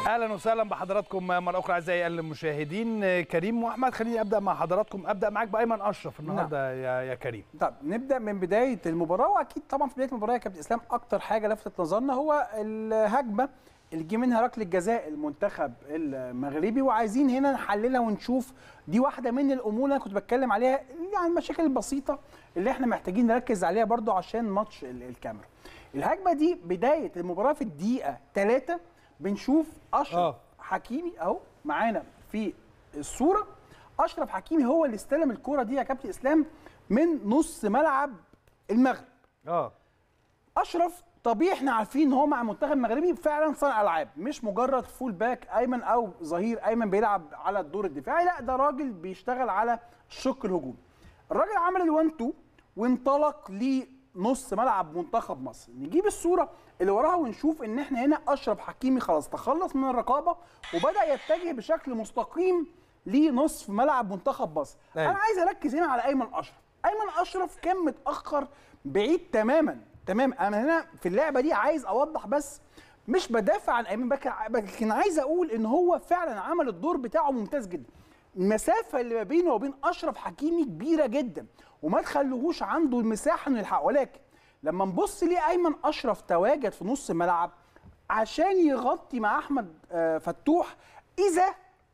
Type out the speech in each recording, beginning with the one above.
اهلا وسهلا بحضراتكم مره اخرى اعزائي المشاهدين كريم واحمد خليني ابدا مع حضراتكم ابدا معاك بايمن اشرف النهارده يا يا كريم طب نبدا من بدايه المباراه واكيد طبعا في بدايه المباراه يا كابتن اسلام اكتر حاجه لفتت نظرنا هو الهجمه اللي جه منها ركله جزاء المنتخب المغربي وعايزين هنا نحللها ونشوف دي واحده من الامور اللي انا كنت بتكلم عليها يعني المشاكل البسيطه اللي احنا محتاجين نركز عليها برضو عشان ماتش الكاميرا الهجمه دي بدايه المباراه في الدقيقه 3 بنشوف اشرف آه. حكيمي اهو معانا في الصوره اشرف حكيمي هو اللي استلم الكوره دي يا كابتن اسلام من نص ملعب المغرب اه اشرف طبيعي احنا عارفين ان هو مع المنتخب المغربي فعلا صانع العاب مش مجرد فول باك ايمن او ظهير ايمن بيلعب على الدور الدفاعي لا ده راجل بيشتغل على الشق الهجومي الراجل عمل الوان 2 وانطلق لنص ملعب منتخب مصر نجيب الصوره اللي وراها ونشوف ان احنا هنا اشرف حكيمي خلاص تخلص من الرقابه وبدا يتجه بشكل مستقيم لنصف ملعب منتخب مصر أيوة. انا عايز اركز هنا على ايمن اشرف ايمن اشرف كان متاخر بعيد تماما تمام انا هنا في اللعبه دي عايز اوضح بس مش بدافع عن ايمن بكر لكن عايز اقول ان هو فعلا عمل الدور بتاعه ممتاز جدا المسافه اللي ما بينه وبين اشرف حكيمي كبيره جدا وما تخلوهوش عنده المساحه انه يلحق ولكن لما نبص ليه ايمن اشرف تواجد في نص الملعب عشان يغطي مع احمد آه، فتوح اذا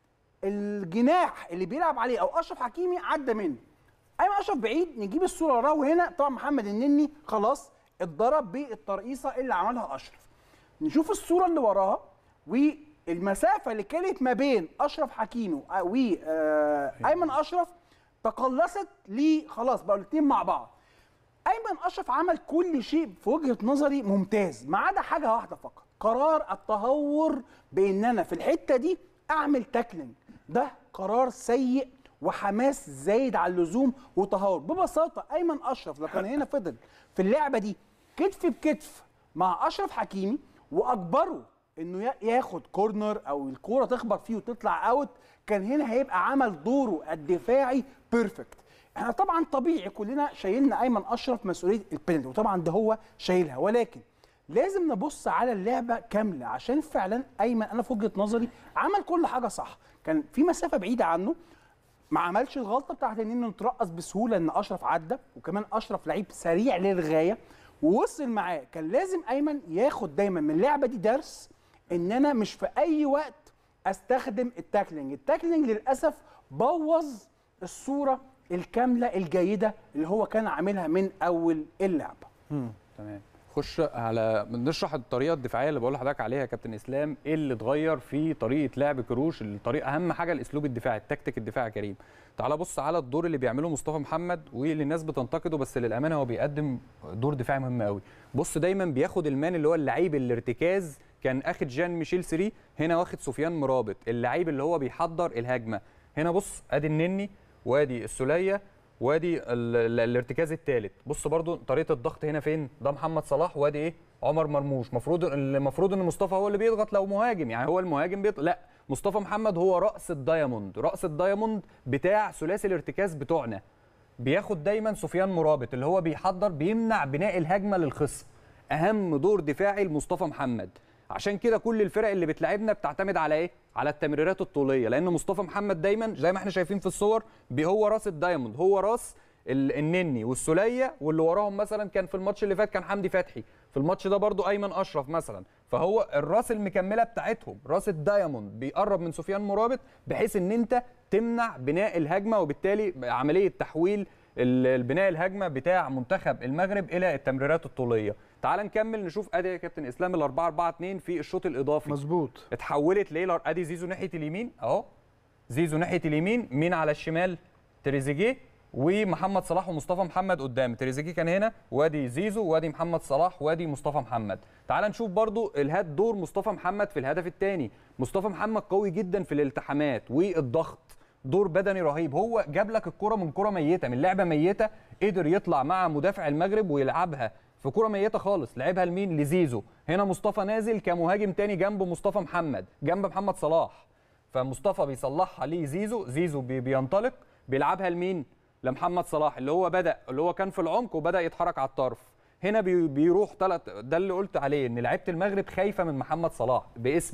الجناح اللي بيلعب عليه او اشرف حكيمي عدى منه ايمن اشرف بعيد نجيب الصوره وراه وهنا طبعا محمد النني خلاص اتضرب بالترقيصه اللي عملها اشرف نشوف الصوره اللي وراها والمسافه اللي كانت ما بين اشرف حكيمي وايمن اشرف تقلصت لي خلاص بقوا الاثنين مع بعض ايمن اشرف عمل كل شيء في وجهه نظري ممتاز ما عدا حاجه واحده فقط قرار التهور بان انا في الحته دي اعمل تاكلينج ده قرار سيء وحماس زايد على اللزوم وتهور ببساطه ايمن اشرف لو كان هنا فضل في اللعبه دي كتف بكتف مع اشرف حكيمي واجبره انه يا- ياخد كورنر او الكوره تخبط فيه وتطلع اوت كان هنا هيبقى عمل دوره الدفاعي بيرفكت احنا طبعا طبيعي كلنا شايلنا ايمن اشرف مسؤوليه البينالتي وطبعا ده هو شايلها ولكن لازم نبص على اللعبه كامله عشان فعلا ايمن انا في وجهه نظري عمل كل حاجه صح كان في مسافه بعيده عنه ما عملش الغلطه بتاعت ان انه نترقص بسهوله ان اشرف عدى وكمان اشرف لعيب سريع للغايه ووصل معاه كان لازم ايمن ياخد دايما من اللعبه دي درس ان انا مش في اي وقت استخدم التاكلينج التاكلينج للاسف بوظ الصوره الكامله الجيده اللي هو كان عاملها من اول اللعبه تمام خش على نشرح الطريقه الدفاعيه اللي بقول لحضرتك عليها يا كابتن اسلام ايه اللي اتغير في طريقه لعب كروش الطريقه اهم حاجه الاسلوب الدفاعي التكتيك الدفاعي يا كريم تعال بص على الدور اللي بيعمله مصطفى محمد واللي الناس بتنتقده بس للامانه هو بيقدم دور دفاعي مهم قوي بص دايما بياخد المان اللي هو اللعيب الارتكاز كان اخد جان ميشيل سري هنا واخد سفيان مرابط اللعيب اللي هو بيحضر الهجمه هنا بص ادي النني وادي السوليه وادي ال- ال- الارتكاز الثالث بص برضو طريقه الضغط هنا فين ده محمد صلاح وادي ايه عمر مرموش المفروض المفروض ان مصطفى هو اللي بيضغط لو مهاجم يعني هو المهاجم بيضغط لا مصطفى محمد هو راس الدايموند راس الدايموند بتاع ثلاثي الارتكاز بتوعنا بياخد دايما سفيان مرابط اللي هو بيحضر بيمنع بناء الهجمه للخصم اهم دور دفاعي لمصطفى محمد عشان كده كل الفرق اللي بتلعبنا بتعتمد على ايه على التمريرات الطوليه لان مصطفى محمد دايما زي ما احنا شايفين في الصور بي- هو راس الدايموند هو راس ال- النني والسوليه واللي وراهم مثلا كان في الماتش اللي فات كان حمدي فتحي في الماتش ده برضو ايمن اشرف مثلا فهو الراس المكمله بتاعتهم راس الدايموند بيقرب من سفيان مرابط بحيث ان انت تمنع بناء الهجمه وبالتالي عمليه تحويل ال- البناء الهجمه بتاع منتخب المغرب الى التمريرات الطوليه تعال نكمل نشوف ادي يا كابتن اسلام ال 4 4 2 في الشوط الاضافي مظبوط اتحولت ليه ادي زيزو ناحيه اليمين اهو زيزو ناحيه اليمين مين على الشمال تريزيجيه ومحمد صلاح ومصطفى محمد قدام تريزيجيه كان هنا وادي زيزو وادي محمد صلاح وادي مصطفى محمد تعال نشوف برضو الهاد دور مصطفى محمد في الهدف الثاني مصطفى محمد قوي جدا في الالتحامات والضغط دور بدني رهيب هو جاب لك الكره من كره ميته من لعبه ميته قدر يطلع مع مدافع المغرب ويلعبها في كره ميته خالص لعبها لمين لزيزو هنا مصطفى نازل كمهاجم تاني جنب مصطفى محمد جنب محمد صلاح فمصطفى بيصلحها لزيزو زيزو بي- بينطلق بيلعبها لمين لمحمد صلاح اللي هو بدا اللي هو كان في العمق وبدا يتحرك على الطرف هنا بي- بيروح ثلاث ده اللي قلت عليه ان لعيبه المغرب خايفه من محمد صلاح باسمه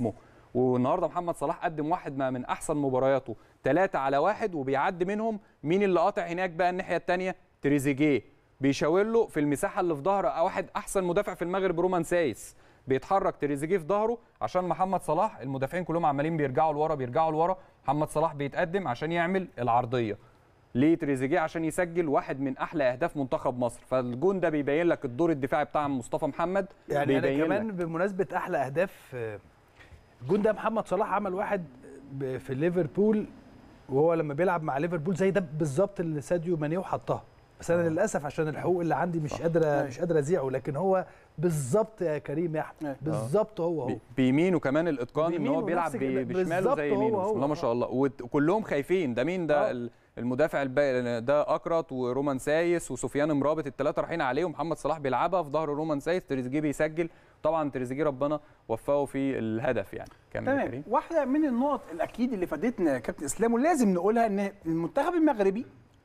والنهارده محمد صلاح قدم واحد ما من احسن مبارياته ثلاثة على واحد وبيعدي منهم مين اللي قاطع هناك بقى الناحيه الثانيه تريزيجيه بيشاور له في المساحه اللي في ظهر واحد احسن مدافع في المغرب رومان سايس بيتحرك تريزيجيه في ظهره عشان محمد صلاح المدافعين كلهم عمالين بيرجعوا لورا بيرجعوا لورا محمد صلاح بيتقدم عشان يعمل العرضيه ليه تريزيجيه عشان يسجل واحد من احلى اهداف منتخب مصر فالجون ده بيبين لك الدور الدفاعي بتاع مصطفى محمد يعني انا بيبين كمان لك. بمناسبه احلى اهداف آه، الجون ده محمد صلاح عمل واحد ب- في ليفربول وهو لما بيلعب مع ليفربول زي ده بالظبط اللي ساديو ماني وحطها بس انا للاسف عشان الحقوق اللي عندي مش قادره مش قادره اذيعه لكن هو بالظبط يا كريم يا احمد أيوة. بالظبط هو هو بي- بيمينه كمان الاتقان ان بيمينه هو بيلعب نفس بي- كده. بشماله بالظبط زي هو يمينه هو. بسم الله ما شاء الله وت- وكلهم خايفين ده مين ده آه. ال- المدافع الباقي ده اكرت ورومان سايس وسفيان مرابط الثلاثه رايحين عليه ومحمد صلاح بيلعبها في ظهر رومان سايس تريزيجيه بيسجل طبعا تريزيجيه ربنا وفقه في الهدف يعني كمل يا تمام كريم واحده من النقط الاكيد اللي فادتنا يا كابتن اسلام ولازم نقولها ان المنتخب المغربي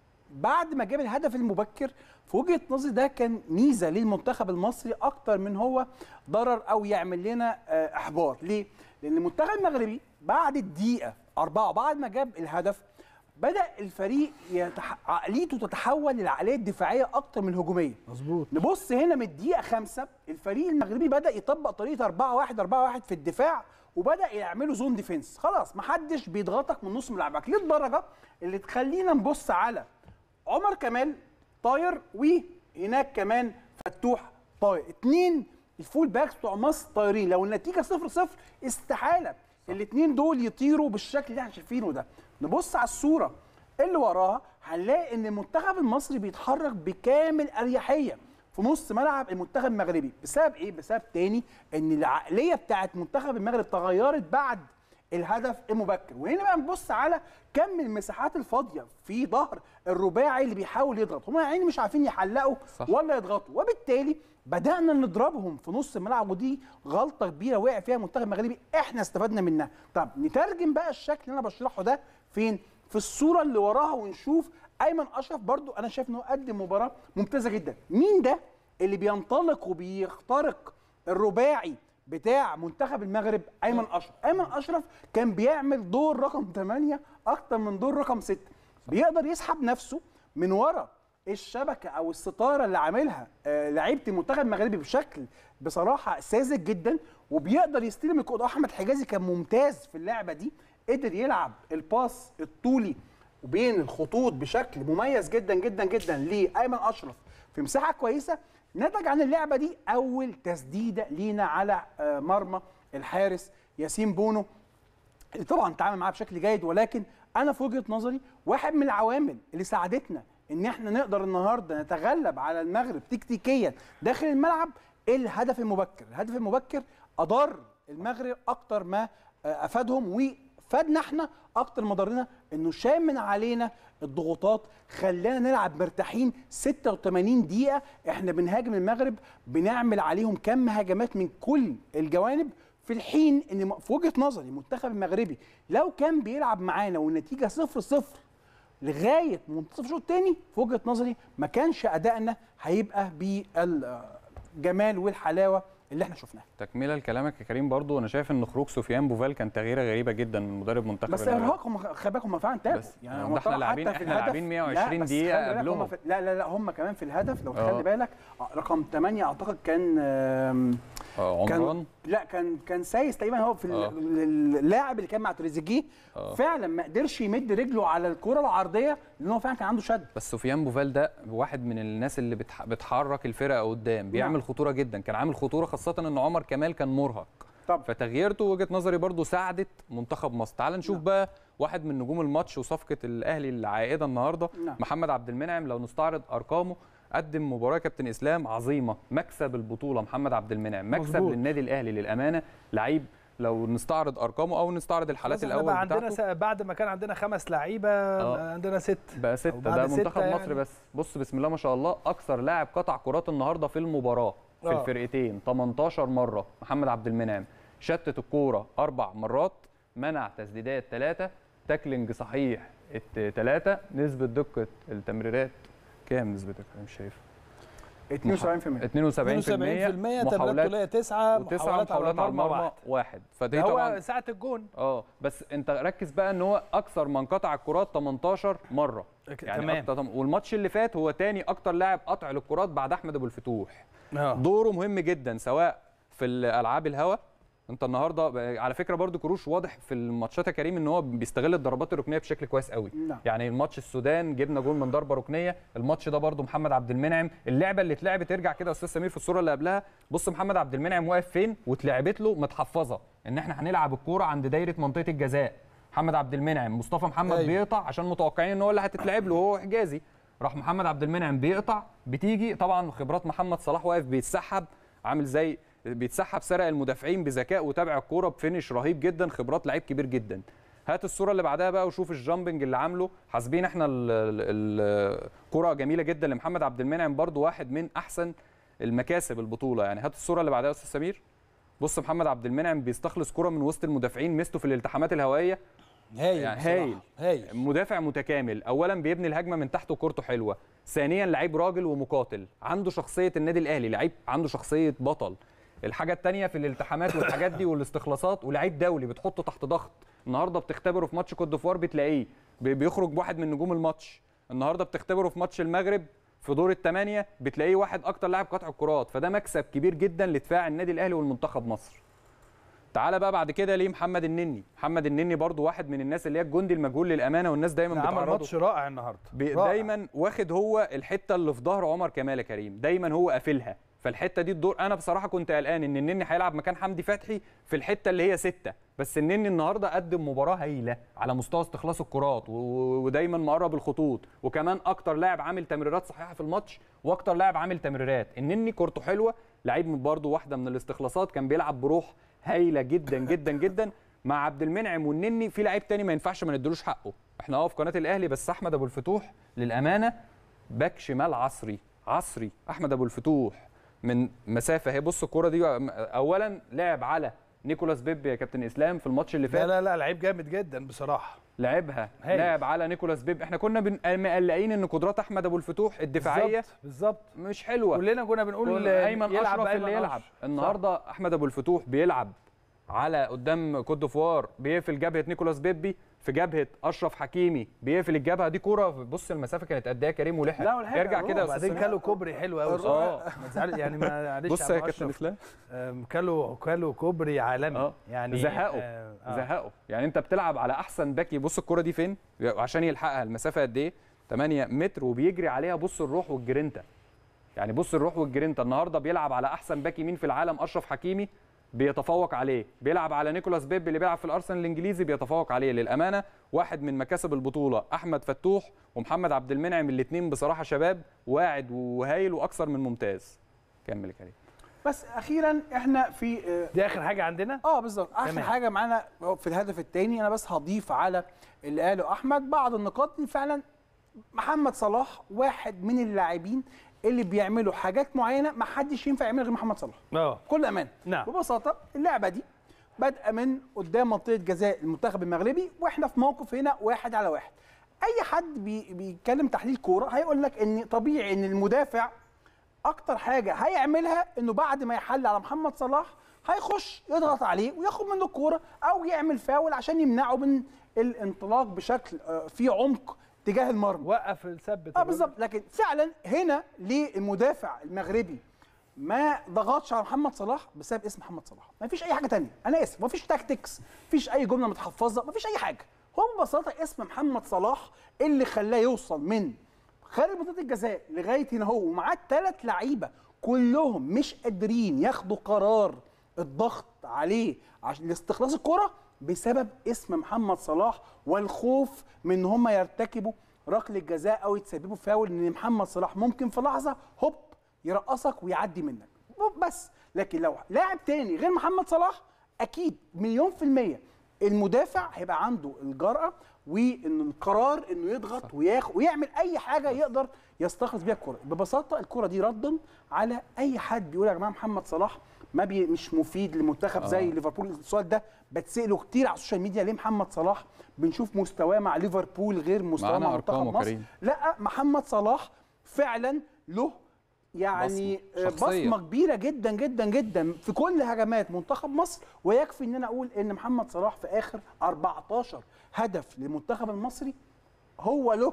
بعد ما جاب الهدف المبكر في وجهه نظري ده كان ميزه للمنتخب المصري اكتر من هو ضرر او يعمل لنا آه، احباط ليه لان المنتخب المغربي بعد الدقيقه أربعة بعد ما جاب الهدف بدا الفريق يتح... عقليته تتحول للعقليه الدفاعيه اكتر من الهجوميه مظبوط نبص هنا من الدقيقة خمسة الفريق المغربي بدأ يطبق طريقة 4 1 4 1 في الدفاع وبدأ يعملوا زون ديفنس خلاص محدش بيضغطك من نص ملعبك للدرجة اللي تخلينا نبص على عمر كمال طاير وهناك كمان فتوح طاير اتنين الفول باكس بتوع مصر طايرين لو النتيجة 0 0 استحالة الاتنين دول يطيروا بالشكل اللي احنا شايفينه ده نبص على الصورة اللي وراها هنلاقي ان المنتخب المصري بيتحرك بكامل اريحيه في نص ملعب المنتخب المغربي بسبب ايه بسبب تاني ان العقليه بتاعت منتخب المغرب تغيرت بعد الهدف المبكر وهنا بقى نبص على كم المساحات الفاضيه في ظهر الرباعي اللي بيحاول يضغط هم يعني مش عارفين يحلقوا صح. ولا يضغطوا وبالتالي بدانا نضربهم في نص الملعب ودي غلطه كبيره وقع فيها المنتخب المغربي احنا استفدنا منها طب نترجم بقى الشكل اللي انا بشرحه ده فين في الصوره اللي وراها ونشوف ايمن اشرف برضو انا شايف ان هو قدم مباراه ممتازه جدا مين ده اللي بينطلق وبيخترق الرباعي بتاع منتخب المغرب ايمن اشرف ايمن اشرف كان بيعمل دور رقم 8 اكتر من دور رقم 6 بيقدر يسحب نفسه من ورا الشبكه او الستاره اللي عاملها آه، لعيبه المنتخب المغربي بشكل بصراحه ساذج جدا وبيقدر يستلم الكوره احمد حجازي كان ممتاز في اللعبه دي قدر يلعب الباس الطولي وبين الخطوط بشكل مميز جدا جدا جدا لايمن اشرف في مساحه كويسه نتج عن اللعبه دي اول تسديده لينا على آه، مرمى الحارس ياسين بونو اللي طبعا تعامل معاه بشكل جيد ولكن انا في وجهه نظري واحد من العوامل اللي ساعدتنا ان احنا نقدر النهارده نتغلب على المغرب تكتيكيا داخل الملعب الهدف المبكر الهدف المبكر اضر المغرب اكتر ما آه، افادهم وفادنا احنا اكتر ما ضرنا انه شال من علينا الضغوطات خلانا نلعب مرتاحين 86 دقيقه احنا بنهاجم المغرب بنعمل عليهم كم هجمات من كل الجوانب في الحين ان م- في وجهه نظري المنتخب المغربي لو كان بيلعب معانا والنتيجه 0 0 لغايه منتصف الشوط الثاني في وجهه نظري ما كانش ادائنا هيبقى بالجمال والحلاوه اللي احنا شفناها تكمله لكلامك يا كريم برضو انا شايف ان خروج سفيان بوفال كان تغييره غريبه جدا من مدرب منتخب بس المغرب. ارهاق هم خلي بالك هم فعلا تعبوا بس يعني ده هم احنا طبعاً لاعبين- حتى في احنا الهدف- لاعبين 120 لا، بس دقيقة خلي بالك هم قبلهم. في- لا لا لا هم كمان في الهدف لو آه. تخلي بالك آه، رقم 8 اعتقد كان آم، آه، كان عمران لا كان كان سايس تقريبا هو في ال- آه. ال- اللاعب اللي كان مع تريزيجيه آه. فعلا ما قدرش يمد رجله على الكره العرضيه لان هو فعلا كان عنده شد بس سفيان بوفال ده واحد من الناس اللي بتح... بتحرك الفرقه قدام بيعمل نعم. خطوره جدا كان عامل خطوره خاصه ان عمر كمال كان مرهق طب فتغييرته وجهه نظري برضو ساعدت منتخب مصر تعال نشوف نعم. بقى واحد من نجوم الماتش وصفقه الاهلي العائده النهارده نعم. محمد عبد المنعم لو نستعرض ارقامه قدم مباراه كابتن اسلام عظيمه مكسب البطوله محمد عبد المنعم مكسب مظبوط. للنادي الاهلي للامانه لعيب لو نستعرض ارقامه او نستعرض الحالات خلاص احنا الاول بقى عندنا بتاعته س... بعد ما كان عندنا خمس لعيبه آه. بقى عندنا ست بقى ستة بعد ده ستة منتخب يعني. مصر بس بص بسم الله ما شاء الله اكثر لاعب قطع كرات النهارده في المباراه في آه. الفرقتين 18 مره محمد عبد المنعم شتت الكوره اربع مرات منع تسديدات ثلاثه تاكلينج صحيح ثلاثه نسبه دقه التمريرات كام نسبه دقه مش شايف 72% 72% 72% تمريرات محاولات طوليه 9 وتسعة محاولات على محاولات على المرمى المرمى واحد واحد فدي ده طبعا هو ساعه الجون اه بس انت ركز بقى ان هو اكثر من قطع الكرات 18 مره يعني تمام. أكتر والماتش اللي فات هو تاني اكتر لاعب قطع للكرات بعد احمد ابو الفتوح اه دوره مهم جدا سواء في الالعاب الهوا انت النهارده ب- على فكره برضو كروش واضح في الماتشات يا كريم ان هو بيستغل الضربات الركنيه بشكل كويس قوي نعم. يعني الماتش السودان جبنا جول من ضربه ركنيه الماتش ده برضو محمد عبد المنعم اللعبه اللي اتلعبت ارجع كده يا استاذ سمير في الصوره اللي قبلها بص محمد عبد المنعم واقف فين واتلعبت له متحفظه ان احنا هنلعب الكوره عند دايره منطقه الجزاء محمد عبد المنعم مصطفى محمد أيوة. بيقطع عشان متوقعين ان هو اللي هتتلعب له وهو حجازي راح محمد عبد المنعم بيقطع بتيجي طبعا خبرات محمد صلاح واقف بيتسحب عامل زي بيتسحب سرق المدافعين بذكاء وتابع الكوره بفينش رهيب جدا خبرات لعيب كبير جدا هات الصوره اللي بعدها بقى وشوف الجامبنج اللي عامله حاسبين احنا ال- ال- الكره جميله جدا لمحمد عبد المنعم برضو واحد من احسن المكاسب البطوله يعني هات الصوره اللي بعدها يا استاذ سمير بص محمد عبد المنعم بيستخلص كره من وسط المدافعين ميزته في الالتحامات الهوائيه هايل يعني بصراحة. هايل. هايل مدافع متكامل اولا بيبني الهجمه من تحت وكورته حلوه ثانيا لعيب راجل ومقاتل عنده شخصيه النادي الاهلي لعيب عنده شخصيه بطل الحاجه الثانيه في الالتحامات والحاجات دي والاستخلاصات ولعيب دولي بتحطه تحت ضغط النهارده بتختبره في ماتش كوت ديفوار بتلاقيه بي- بيخرج بواحد من نجوم الماتش النهارده بتختبره في ماتش المغرب في دور الثمانيه بتلاقيه واحد اكتر لاعب قطع الكرات فده مكسب كبير جدا لدفاع النادي الاهلي والمنتخب مصر تعالى بقى بعد كده ليه محمد النني محمد النني برضو واحد من الناس اللي هي الجندي المجهول للامانه والناس دايما عمل بتعرضه ماتش رائع النهارده بي- رائع. دايما واخد هو الحته اللي في ظهر عمر كمال يا كريم دايما هو قافلها فالحته دي الدور انا بصراحه كنت قلقان ان النني هيلعب مكان حمدي فتحي في الحته اللي هي ستة بس النني النهارده قدم مباراه هايله على مستوى استخلاص الكرات و- و- ودايما مقرب الخطوط وكمان اكتر لاعب عامل تمريرات صحيحه في الماتش واكتر لاعب عامل تمريرات النني كورته حلوه لعيب من برضه واحده من الاستخلاصات كان بيلعب بروح هايله جدا جدا جدا مع عبد المنعم والنني في لعيب تاني ما ينفعش ما ندلوش حقه احنا اه في قناه الاهلي بس احمد ابو الفتوح للامانه باك شمال عصري عصري احمد ابو الفتوح من مسافه هي بص الكوره دي اولا لعب على نيكولاس بيبي يا كابتن اسلام في الماتش اللي لا فات لا لا لعيب جامد جدا بصراحه لعبها هايل. لعب على نيكولاس بيبي احنا كنا بن- مقلقين ان قدرات احمد ابو الفتوح الدفاعيه بالظبط بالظبط مش حلوه كلنا كنا بنقول ايمن يلعب اشرف بأيمن اللي يلعب أشرف. النهارده احمد ابو الفتوح بيلعب على قدام كوت ديفوار بيقفل جبهه نيكولاس بيبي في جبهه اشرف حكيمي بيقفل الجبهه دي كوره بص المسافه كانت قد ايه يا كريم ولحق لا، والحقيقة ارجع هو كده يا وبعدين أستاذ كالو كوبري حلو قوي اه ما تزعل- يعني ما معلش بص عم يا كابتن أشرف. اسلام آم، كالو كالو كوبري عالمي اه يعني زهقه آه، آه. زهقه يعني انت بتلعب على احسن باك بص الكوره دي فين عشان يلحقها المسافه قد ايه 8 متر وبيجري عليها بص الروح والجرينتا يعني بص الروح والجرينتا النهارده بيلعب على احسن باك يمين في العالم اشرف حكيمي بيتفوق عليه بيلعب على نيكولاس بيب اللي بيلعب في الارسنال الانجليزي بيتفوق عليه للامانه واحد من مكاسب البطوله احمد فتوح ومحمد عبد المنعم الاثنين بصراحه شباب واعد وهايل واكثر من ممتاز كمل يا كريم بس اخيرا احنا في آه، دي اخر حاجه عندنا اه بالظبط اخر تمام. حاجه معانا في الهدف الثاني انا بس هضيف على اللي قاله احمد بعض النقاط دي فعلا محمد صلاح واحد من اللاعبين اللي بيعملوا حاجات معينه ما حدش ينفع يعملها غير محمد صلاح اه بكل امان نعم. ببساطه اللعبه دي بادئه من قدام منطقه جزاء المنتخب المغربي واحنا في موقف هنا واحد على واحد اي حد بي بيتكلم تحليل كوره هيقول لك ان طبيعي ان المدافع اكتر حاجه هيعملها انه بعد ما يحل على محمد صلاح هيخش يضغط عليه وياخد منه الكوره او يعمل فاول عشان يمنعه من الانطلاق بشكل آه، فيه عمق تجاه المرمى وقف الثبت اه بالظبط لكن فعلا هنا ليه المدافع المغربي ما ضغطش على محمد صلاح بسبب اسم محمد صلاح ما فيش اي حاجه تانية انا اسف ما فيش تاكتكس ما فيش اي جمله متحفظه ما فيش اي حاجه هو ببساطه اسم محمد صلاح اللي خلاه يوصل من خارج منطقه الجزاء لغايه هنا هو ومعاه ثلاث لعيبه كلهم مش قادرين ياخدوا قرار الضغط عليه عشان لاستخلاص الكره بسبب اسم محمد صلاح والخوف من ان هم يرتكبوا ركله جزاء او يتسببوا فاول ان محمد صلاح ممكن في لحظه هوب يرقصك ويعدي منك بس لكن لو لاعب تاني غير محمد صلاح اكيد مليون في الميه المدافع هيبقى عنده الجرأة وان القرار انه يضغط وياخد ويعمل اي حاجه يقدر يستخلص بيها الكره ببساطه الكره دي ردا على اي حد بيقول يا جماعه محمد صلاح ما بي مش مفيد لمنتخب زي ليفربول السؤال ده بتساله كتير على السوشيال ميديا ليه محمد صلاح بنشوف مستواه مع ليفربول غير مستواه معانا مع أرقامه منتخب مصر كريم. لا محمد صلاح فعلا له يعني بصمة، شخصية. بصمه كبيره جدا جدا جدا في كل هجمات منتخب مصر ويكفي ان انا اقول ان محمد صلاح في اخر 14 هدف للمنتخب المصري هو له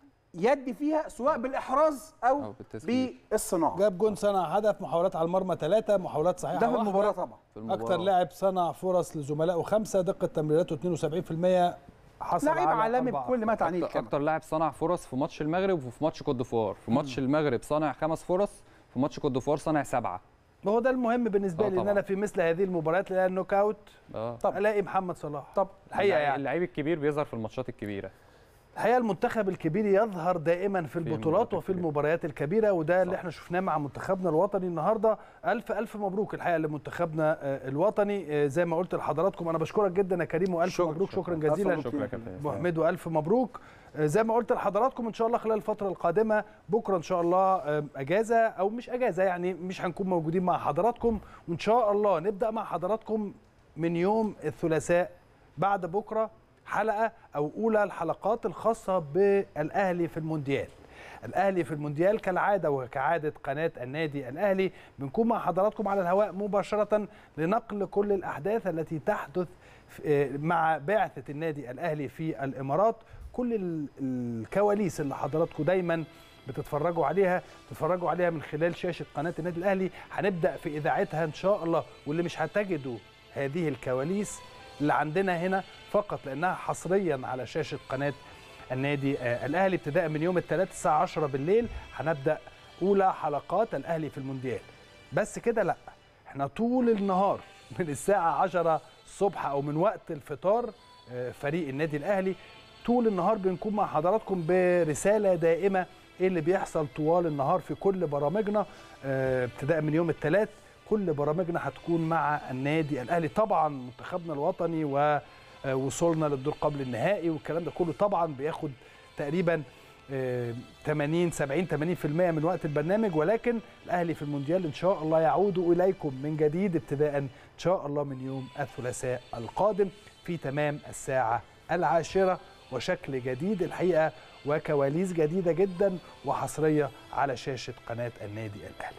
يد فيها سواء بالاحراز او, أو بالتسجيل. بالصناعه جاب جون صنع هدف محاولات على المرمى ثلاثة محاولات صحيحة ده في واحدة. المباراه طبعا في المباراة. أكتر لاعب صنع فرص لزملائه خمسة دقة تمريراته 72% حصل لعيب على عالمي أربعة. بكل ما تعنيه أكتر, الكلمه اكتر لاعب صنع فرص في ماتش المغرب وفي ماتش كوت ديفوار في ماتش المغرب صنع خمس فرص في ماتش كوت ديفوار صنع سبعه ما هو ده المهم بالنسبة آه لي إن طبعاً. أنا في مثل هذه المباريات اللي هي النوك أوت اه طب ألاقي محمد صلاح طب الحقيقة اللعيب- يعني اللعيب الكبير بيظهر في الماتشات الكبيره الحقيقه المنتخب الكبير يظهر دائما في البطولات المباريات وفي الكبيرة. المباريات الكبيره وده اللي صح. احنا شفناه مع منتخبنا الوطني النهارده الف الف مبروك الحقيقه لمنتخبنا آه، الوطني آه، زي ما قلت لحضراتكم انا بشكرك جدا يا كريم والف شكراً، مبروك شكرا شكراً. جزيلا ألف شكرا يا كابتن ابو إسلام. حميد والف مبروك آه، زي ما قلت لحضراتكم ان شاء الله خلال الفتره القادمه بكره ان شاء الله آه، اجازه او مش اجازه يعني مش هنكون موجودين مع حضراتكم وان شاء الله نبدا مع حضراتكم من يوم الثلاثاء بعد بكره حلقه او اولى الحلقات الخاصه بالاهلي في المونديال الاهلي في المونديال كالعاده وكعاده قناه النادي الاهلي بنكون مع حضراتكم على الهواء مباشره لنقل كل الاحداث التي تحدث في- مع بعثه النادي الاهلي في الامارات كل ال- الكواليس اللي حضراتكم دايما بتتفرجوا عليها تتفرجوا عليها من خلال شاشه قناه النادي الاهلي هنبدا في اذاعتها ان شاء الله واللي مش هتجدوا هذه الكواليس اللي عندنا هنا فقط لانها حصريا على شاشه قناه النادي آه، الاهلي ابتداء من يوم الثلاث الساعه 10 بالليل هنبدا اولى حلقات الاهلي في المونديال بس كده لا احنا طول النهار من الساعه 10 الصبح او من وقت الفطار آه، فريق النادي الاهلي طول النهار بنكون مع حضراتكم برساله دائمه ايه اللي بيحصل طوال النهار في كل برامجنا آه، ابتداء من يوم الثلاث كل برامجنا هتكون مع النادي الاهلي طبعا منتخبنا الوطني ووصولنا للدور قبل النهائي والكلام ده كله طبعا بياخد تقريبا آه، 80 70 80% من وقت البرنامج ولكن الاهلي في المونديال ان شاء الله يعود اليكم من جديد ابتداء ان شاء الله من يوم الثلاثاء القادم في تمام الساعه العاشره وشكل جديد الحقيقه وكواليس جديده جدا وحصريه على شاشه قناه النادي الاهلي.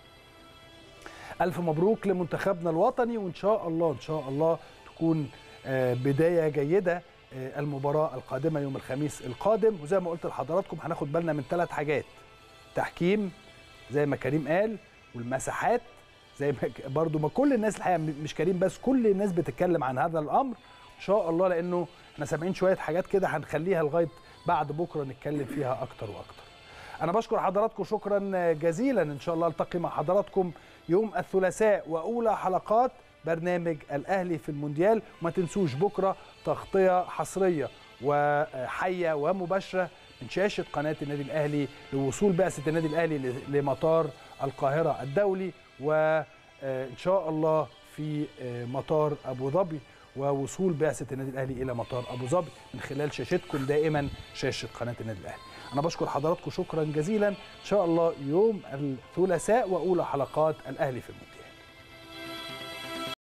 الف مبروك لمنتخبنا الوطني وان شاء الله ان شاء الله تكون آه، بدايه جيده آه، المباراه القادمه يوم الخميس القادم وزي ما قلت لحضراتكم هناخد بالنا من ثلاث حاجات تحكيم زي ما كريم قال والمساحات زي ما ك- برضو ما كل الناس الحقيقه م- مش كريم بس كل الناس بتتكلم عن هذا الامر ان شاء الله لانه احنا سامعين شويه حاجات كده هنخليها لغايه بعد بكره نتكلم فيها اكتر واكتر انا بشكر حضراتكم شكرا جزيلا ان شاء الله التقي مع حضراتكم يوم الثلاثاء واولى حلقات برنامج الاهلي في المونديال وما تنسوش بكره تغطيه حصريه وحيه ومباشره من شاشه قناه النادي الاهلي لوصول بعثه النادي الاهلي ل- لمطار القاهره الدولي وان شاء الله في مطار ابو ظبي ووصول بعثه النادي الاهلي الى مطار ابو ظبي من خلال شاشتكم دائما شاشه قناه النادي الاهلي. انا بشكر حضراتكم شكرا جزيلا ان شاء الله يوم الثلاثاء واولى حلقات الاهلي في المونديال.